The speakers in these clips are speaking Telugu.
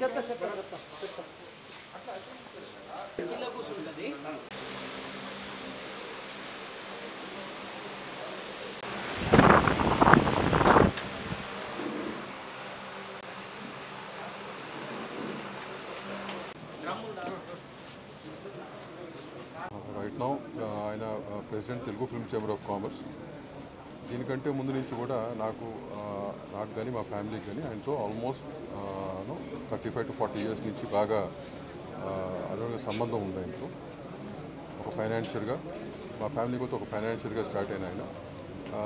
చెప్తా చెప్తా చెప్తా చెప్తా కింద కూర్చుంటుంది రైట్ నౌ ఆయన president Telugu film chamber of commerce దీనికంటే ముందు నుంచి కూడా నాకు ఆ, నాకు కానీ మా ఫ్యామిలీకి కానీ ఆయనతో almost thirty five to forty years నుంచి బాగా ఆ, అదొక సంబంధం ఉంది ఆయనతో ఒక ఫైనాన్షియల్గా మా ఫ్యామిలీ కూడా ఒక ఫైనాన్షియల్గా స్టార్ట్ అయిన ఆయన ఆ,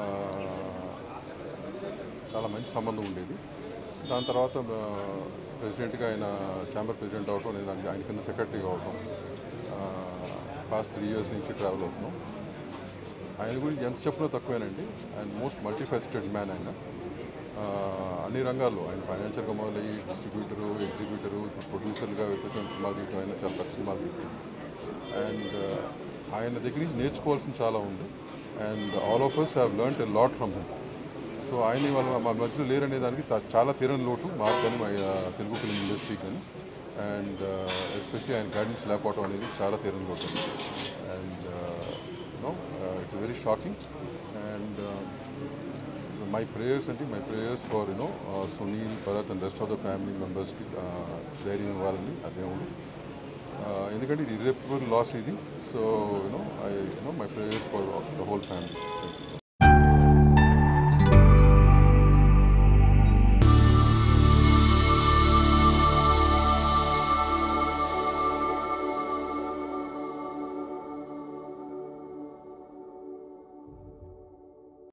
చాలా మంచి సంబంధం ఉండేది దాని తర్వాత ఆ, ప్రెసిడెంట్గా ఆయన ఛాంబర్ ప్రెసిడెంట్ అవటం నేను దానికి ఆయన కింద సెక్రటరీగా అవటం పాస్ట్ త్రీ ఇయర్స్ నుంచి ట్రావెల్ అవుతున్నాం ఆయన గురించి ఎంత చెప్పినా తక్కువేనండి ఆయన మోస్ట్ మల్టీఫెసిటెడ్ మ్యాన్ ఆయన ఆ, అన్ని రంగాల్లో ఆయన ఫైనాన్షియల్గా మొదలయ్యి డిస్ట్రిబ్యూటరు ఎగ్జిక్యూటరు ప్రొడ్యూసర్గా విపరీతం సినిమాలు తీయటం ఆయన చాలా పెద్ద సినిమాలు తీయటం అండ్ ఆయన దగ్గర నుంచి నేర్చుకోవాల్సిన చాలా ఉంది and all of us have learn a lot from him so ఆయన వాళ్ళ మా మధ్యలో లేరనే దానికి తా- చాలా తీరని లోటు మాకు కానీ మా ఆ, తెలుగు ఫిల్మ్ ఇండస్ట్రీ కానీ అండ్ ఎస్పెషలీ ఆయన గైడెన్స్ లేకపోవడం అనేది చాలా తీరని లోటు and you know it's very shocking and my prayers అంటే my prayers for you know Sunil Bharat and rest of the family మెంబర్స్కి ధైర్యం ఇవ్వాలని ఆ దేవుడు Uh, ఎందుకంటే ఇది ఇర్రెపరబుల్ లాస్ ఇది so you know I you know my prayers for the whole family